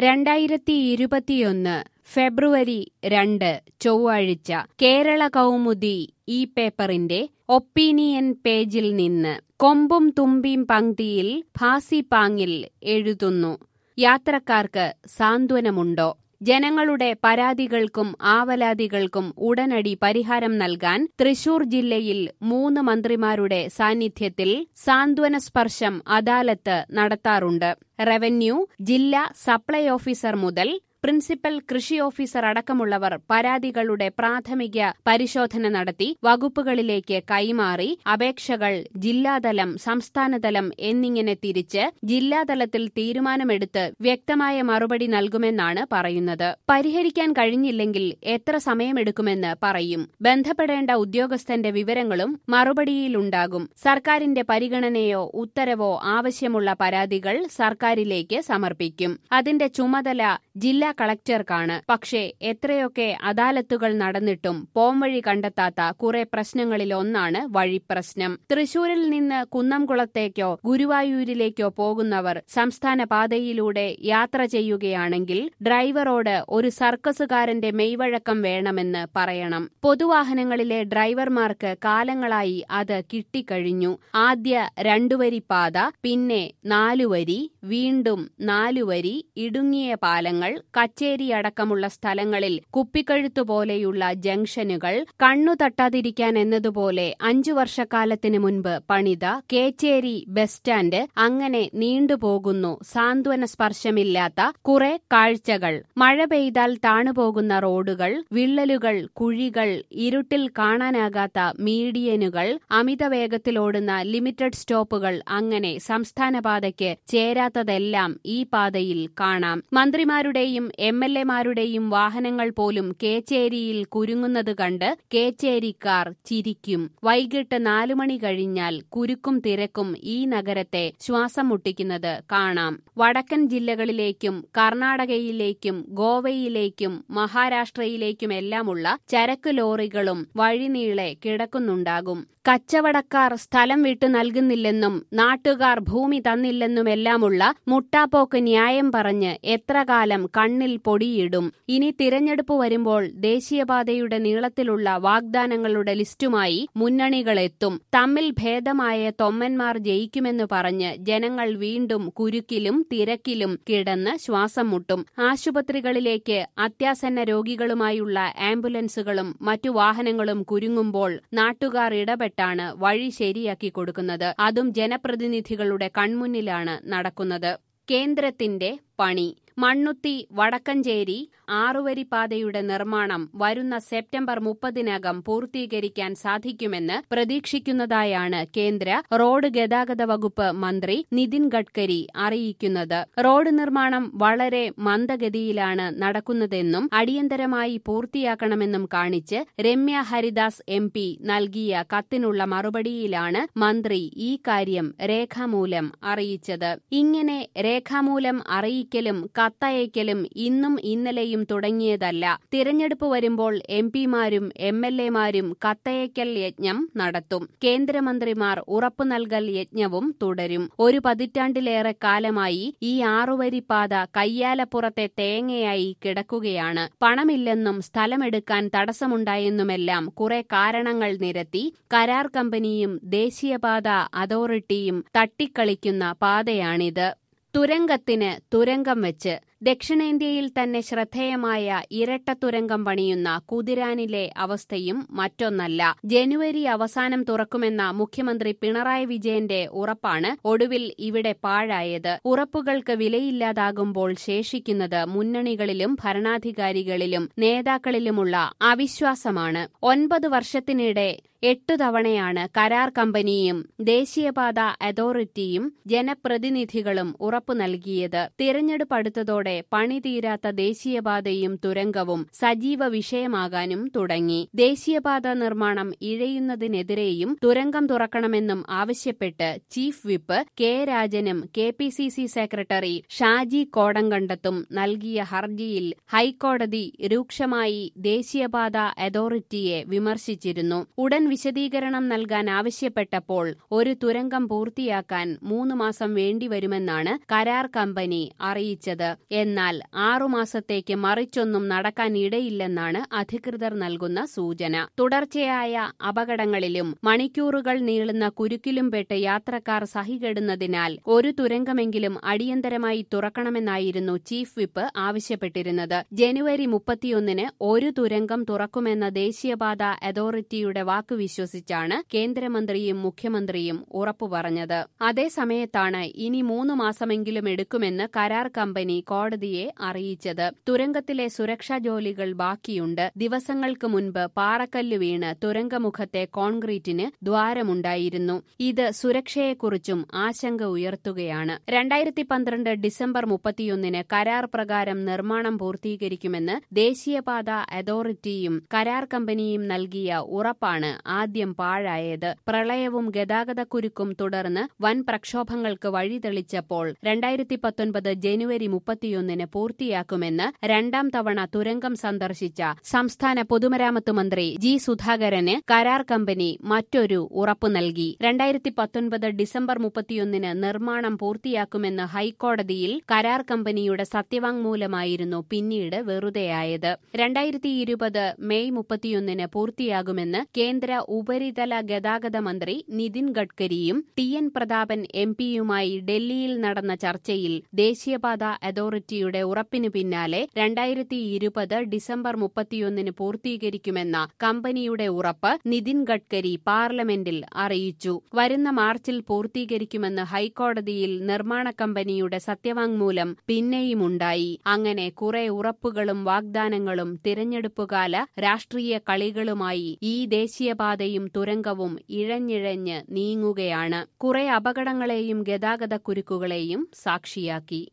രണ്ടായിരത്തി ഇരുപത്തിയൊന്ന് ഫെബ്രുവരി രണ്ട് ചൊവ്വാഴ്ച കേരള കൗമുദി ഈ പേപ്പറിന്റെ ഒപ്പീനിയൻ പേജിൽ നിന്ന് കൊമ്പും തുമ്പിയും പങ്ക്തിയിൽ ഭാസിപ്പാങ്ങിൽ എഴുതുന്നു യാത്രക്കാർക്ക് സാന്ത്വനമുണ്ടോ ജനങ്ങളുടെ പരാതികൾക്കും ആവലാതികൾക്കും ഉടനടി പരിഹാരം നൽകാൻ തൃശൂർ ജില്ലയിൽ മൂന്ന് മന്ത്രിമാരുടെ സാന്നിധ്യത്തിൽ സാന്ത്വന സ്പർശം അദാലത്ത് നടത്താറുണ്ട് റവന്യൂ ജില്ലാ സപ്ലൈ ഓഫീസർ മുതൽ പ്രിൻസിപ്പൽ കൃഷി ഓഫീസർ അടക്കമുള്ളവർ പരാതികളുടെ പ്രാഥമിക പരിശോധന നടത്തി വകുപ്പുകളിലേക്ക് കൈമാറി അപേക്ഷകൾ ജില്ലാതലം സംസ്ഥാനതലം എന്നിങ്ങനെ തിരിച്ച് ജില്ലാതലത്തിൽ തീരുമാനമെടുത്ത് വ്യക്തമായ മറുപടി നൽകുമെന്നാണ് പറയുന്നത് പരിഹരിക്കാൻ കഴിഞ്ഞില്ലെങ്കിൽ എത്ര സമയമെടുക്കുമെന്ന് പറയും ബന്ധപ്പെടേണ്ട ഉദ്യോഗസ്ഥന്റെ വിവരങ്ങളും മറുപടിയിലുണ്ടാകും സർക്കാരിന്റെ പരിഗണനയോ ഉത്തരവോ ആവശ്യമുള്ള പരാതികൾ സർക്കാരിലേക്ക് സമർപ്പിക്കും അതിന്റെ ചുമതല ജില്ലാ കളക്ടർക്കാണ് പക്ഷേ എത്രയൊക്കെ അദാലത്തുകൾ നടന്നിട്ടും പോംവഴി കണ്ടെത്താത്ത കുറെ പ്രശ്നങ്ങളിലൊന്നാണ് വഴിപ്രശ്നം തൃശൂരിൽ നിന്ന് കുന്നംകുളത്തേക്കോ ഗുരുവായൂരിലേക്കോ പോകുന്നവർ സംസ്ഥാന പാതയിലൂടെ യാത്ര ചെയ്യുകയാണെങ്കിൽ ഡ്രൈവറോട് ഒരു സർക്കസുകാരന്റെ മെയ്വഴക്കം വേണമെന്ന് പറയണം പൊതുവാഹനങ്ങളിലെ ഡ്രൈവർമാർക്ക് കാലങ്ങളായി അത് കിട്ടിക്കഴിഞ്ഞു ആദ്യ രണ്ടുവരി പാത പിന്നെ നാലുവരി വീണ്ടും നാലുവരി ഇടുങ്ങിയ പാലങ്ങൾ കച്ചേരി അടക്കമുള്ള സ്ഥലങ്ങളിൽ കുപ്പിക്കഴുത്തു പോലെയുള്ള ജംഗ്ഷനുകൾ കണ്ണു തട്ടാതിരിക്കാൻ എന്നതുപോലെ അഞ്ചു വർഷക്കാലത്തിന് മുൻപ് പണിത കേച്ചേരി ബസ് സ്റ്റാൻഡ് അങ്ങനെ നീണ്ടുപോകുന്നു സാന്ത്വന സ്പർശമില്ലാത്ത കുറെ കാഴ്ചകൾ മഴ പെയ്താൽ താണുപോകുന്ന റോഡുകൾ വിള്ളലുകൾ കുഴികൾ ഇരുട്ടിൽ കാണാനാകാത്ത മീഡിയനുകൾ അമിത വേഗത്തിലോടുന്ന ലിമിറ്റഡ് സ്റ്റോപ്പുകൾ അങ്ങനെ സംസ്ഥാന പാതയ്ക്ക് ചേരാത്തതെല്ലാം ഈ പാതയിൽ കാണാം മന്ത്രിമാരുടെയും എം എൽ എമാരുടെയും വാഹനങ്ങൾ പോലും കേച്ചേരിയിൽ കുരുങ്ങുന്നത് കണ്ട് കേച്ചേരിക്കാർ ചിരിക്കും വൈകിട്ട് നാലു മണി കഴിഞ്ഞാൽ കുരുക്കും തിരക്കും ഈ നഗരത്തെ ശ്വാസം മുട്ടിക്കുന്നത് കാണാം വടക്കൻ ജില്ലകളിലേക്കും കർണാടകയിലേക്കും ഗോവയിലേക്കും മഹാരാഷ്ട്രയിലേക്കുമെല്ലാമുള്ള ചരക്ക് ലോറികളും വഴിനീളെ കിടക്കുന്നുണ്ടാകും കച്ചവടക്കാർ സ്ഥലം വിട്ടു നൽകുന്നില്ലെന്നും നാട്ടുകാർ ഭൂമി തന്നില്ലെന്നുമെല്ലാമുള്ള മുട്ടാപ്പോക്ക് ന്യായം പറഞ്ഞ് എത്ര കാലം കണ്ണിൽ പൊടിയിടും ഇനി തിരഞ്ഞെടുപ്പ് വരുമ്പോൾ ദേശീയപാതയുടെ നീളത്തിലുള്ള വാഗ്ദാനങ്ങളുടെ ലിസ്റ്റുമായി മുന്നണികളെത്തും തമ്മിൽ ഭേദമായ തൊമ്മന്മാർ ജയിക്കുമെന്ന് പറഞ്ഞ് ജനങ്ങൾ വീണ്ടും കുരുക്കിലും തിരക്കിലും കിടന്ന് ശ്വാസം മുട്ടും ആശുപത്രികളിലേക്ക് അത്യാസന്ന രോഗികളുമായുള്ള ആംബുലൻസുകളും മറ്റു വാഹനങ്ങളും കുരുങ്ങുമ്പോൾ നാട്ടുകാർ ഇടപെട്ടാണ് വഴി ശരിയാക്കി കൊടുക്കുന്നത് അതും ജനപ്രതിനിധികളുടെ കൺമുന്നിലാണ് നടക്കുന്നത് കേന്ദ്രത്തിന്റെ പണി മണ്ണുത്തി വടക്കഞ്ചേരി ആറുവരിപ്പാതയുടെ നിർമ്മാണം വരുന്ന സെപ്റ്റംബർ മുപ്പതിനകം പൂർത്തീകരിക്കാൻ സാധിക്കുമെന്ന് പ്രതീക്ഷിക്കുന്നതായാണ് കേന്ദ്ര റോഡ് ഗതാഗത വകുപ്പ് മന്ത്രി നിതിൻ ഗഡ്കരി അറിയിക്കുന്നത് റോഡ് നിർമ്മാണം വളരെ മന്ദഗതിയിലാണ് നടക്കുന്നതെന്നും അടിയന്തരമായി പൂർത്തിയാക്കണമെന്നും കാണിച്ച് രമ്യ ഹരിദാസ് എം പി നൽകിയ കത്തിനുള്ള മറുപടിയിലാണ് മന്ത്രി ഈ കാര്യം രേഖാമൂലം അറിയിച്ചത് ഇങ്ങനെ രേഖാമൂലം അറിയിക്കലും കത്തയക്കലും ഇന്നും ഇന്നലെയും തുടങ്ങിയതല്ല തിരഞ്ഞെടുപ്പ് വരുമ്പോൾ എം പിമാരും എം എൽ എമാരും കത്തയക്കൽ യജ്ഞം നടത്തും കേന്ദ്രമന്ത്രിമാർ ഉറപ്പു നൽകൽ യജ്ഞവും തുടരും ഒരു പതിറ്റാണ്ടിലേറെ കാലമായി ഈ ആറുവരിപ്പാത കയ്യാലപ്പുറത്തെ തേങ്ങയായി കിടക്കുകയാണ് പണമില്ലെന്നും സ്ഥലമെടുക്കാൻ തടസ്സമുണ്ടായെന്നുമെല്ലാം കുറെ കാരണങ്ങൾ നിരത്തി കരാർ കമ്പനിയും ദേശീയപാത അതോറിറ്റിയും തട്ടിക്കളിക്കുന്ന പാതയാണിത് തുരങ്കത്തിന് തുരങ്കം വെച്ച് ദക്ഷിണേന്ത്യയിൽ തന്നെ ശ്രദ്ധേയമായ ഇരട്ട തുരങ്കം പണിയുന്ന കുതിരാനിലെ അവസ്ഥയും മറ്റൊന്നല്ല ജനുവരി അവസാനം തുറക്കുമെന്ന മുഖ്യമന്ത്രി പിണറായി വിജയന്റെ ഉറപ്പാണ് ഒടുവിൽ ഇവിടെ പാഴായത് ഉറപ്പുകൾക്ക് വിലയില്ലാതാകുമ്പോൾ ശേഷിക്കുന്നത് മുന്നണികളിലും ഭരണാധികാരികളിലും നേതാക്കളിലുമുള്ള അവിശ്വാസമാണ് ഒൻപത് വർഷത്തിനിടെ എട്ടു തവണയാണ് കരാർ കമ്പനിയും ദേശീയപാത അതോറിറ്റിയും ജനപ്രതിനിധികളും ഉറപ്പു നൽകിയത് തിരഞ്ഞെടുപ്പ് അടുത്തതോടെ പണി തീരാത്ത ദേശീയപാതയും തുരങ്കവും സജീവ വിഷയമാകാനും തുടങ്ങി ദേശീയപാത നിർമ്മാണം ഇഴയുന്നതിനെതിരെയും തുരങ്കം തുറക്കണമെന്നും ആവശ്യപ്പെട്ട് ചീഫ് വിപ്പ് കെ രാജനും K P C C secretary Shaji കോടങ്കണ്ടത്തും നൽകിയ ഹർജിയിൽ ഹൈക്കോടതി രൂക്ഷമായി ദേശീയപാത അതോറിറ്റിയെ വിമർശിച്ചിരുന്നു ഉടൻ വിശദീകരണം നൽകാൻ ആവശ്യപ്പെട്ടപ്പോൾ ഒരു തുരങ്കം പൂർത്തിയാക്കാൻ മൂന്ന് മാസം വേണ്ടിവരുമെന്നാണ് കരാർ കമ്പനി അറിയിച്ചത് എന്നാൽ ആറുമാസത്തേക്ക് മറിച്ചൊന്നും നടക്കാൻ ഇടയില്ലെന്നാണ് അധികൃതർ നൽകുന്ന സൂചന തുടർച്ചയായ അപകടങ്ങളിലും മണിക്കൂറുകൾ നീളുന്ന കുരുക്കിലും പെട്ട് യാത്രക്കാർ സഹികെടുന്നതിനാൽ ഒരു തുരങ്കമെങ്കിലും അടിയന്തരമായി തുറക്കണമെന്നായിരുന്നു ചീഫ് വിപ്പ് ആവശ്യപ്പെട്ടിരുന്നത് ജനുവരി മുപ്പത്തിയൊന്നിന് ഒരു തുരങ്കം തുറക്കുമെന്ന ദേശീയപാത അതോറിറ്റിയുടെ വാക്ക് വിശ്വസിച്ചാണ് കേന്ദ്രമന്ത്രിയും മുഖ്യമന്ത്രിയും ഉറപ്പു പറഞ്ഞത് അതേസമയത്താണ് ഇനി മൂന്ന് മാസമെങ്കിലും എടുക്കുമെന്ന് കരാർ കമ്പനി കോടതിയെ അറിയിച്ചത് തുരങ്കത്തിലെ സുരക്ഷാ ജോലികൾ ബാക്കിയുണ്ട് ദിവസങ്ങൾക്ക് മുൻപ് പാറക്കല്ല് വീണ് തുരങ്കമുഖത്തെ കോൺക്രീറ്റിന് ദ്വാരമുണ്ടായിരുന്നു ഇത് സുരക്ഷയെക്കുറിച്ചും ആശങ്ക ഉയർത്തുകയാണ് രണ്ടായിരത്തി പന്ത്രണ്ട് ഡിസംബർ മുപ്പത്തിയൊന്നിന് കരാർ പ്രകാരം നിർമ്മാണം പൂർത്തീകരിക്കുമെന്ന് ദേശീയപാത അതോറിറ്റിയും കരാർ കമ്പനിയും നൽകിയ ഉറപ്പാണ് ആദ്യം പാഴായത് പ്രളയവും ഗതാഗതക്കുരുക്കും തുടർന്ന് വൻ പ്രക്ഷോഭങ്ങൾക്ക് വഴിതെളിച്ചപ്പോൾ രണ്ടായിരത്തി പത്തൊൻപത് ജനുവരി മുപ്പത്തിയൊന്നിന് പൂർത്തിയാക്കുമെന്ന് രണ്ടാം തവണ തുരങ്കം സന്ദർശിച്ച സംസ്ഥാന പൊതുമരാമത്ത് മന്ത്രി ജി സുധാകരന് കരാർ കമ്പനി മറ്റൊരു ഉറപ്പ് നൽകി രണ്ടായിരത്തി പത്തൊൻപത് ഡിസംബർ മുപ്പത്തിയൊന്നിന് നിർമ്മാണം പൂർത്തിയാക്കുമെന്ന് ഹൈക്കോടതിയിൽ കരാർ കമ്പനിയുടെ സത്യവാങ്മൂലമായിരുന്നു പിന്നീട് വെറുതെയായത് രണ്ടായിരത്തി ഇരുപത് മെയ് മുപ്പത്തിയൊന്നിന് പൂർത്തിയാകുമെന്ന് കേന്ദ്ര ഉപരിതല ഗതാഗത മന്ത്രി നിതിൻ ഗഡ്കരിയും ടി എൻ പ്രതാപൻ എം പിയുമായി ഡൽഹിയിൽ നടന്ന ചർച്ചയിൽ ദേശീയപാത അതോറിറ്റിയുടെ ഉറപ്പിനു പിന്നാലെ രണ്ടായിരത്തി ഇരുപത് ഡിസംബർ മുപ്പത്തിയൊന്നിന് പൂർത്തീകരിക്കുമെന്ന കമ്പനിയുടെ ഉറപ്പ് നിതിൻ ഗഡ്കരി പാർലമെന്റിൽ അറിയിച്ചു വരുന്ന മാർച്ചിൽ പൂർത്തീകരിക്കുമെന്ന് ഹൈക്കോടതിയിൽ നിർമ്മാണ കമ്പനിയുടെ സത്യവാങ്മൂലം പിന്നെയുമുണ്ടായി അങ്ങനെ കുറെ ഉറപ്പുകളും വാഗ്ദാനങ്ങളും തിരഞ്ഞെടുപ്പുകാല രാഷ്ട്രീയ കളികളുമായി ഈ ദേശീയപാതയും തുരങ്കവും ഇഴഞ്ഞിഴഞ്ഞ് നീങ്ങുകയാണ് കുറെ അപകടങ്ങളെയും ഗതാഗത കുരുക്കുകളെയും സാക്ഷിയാക്കി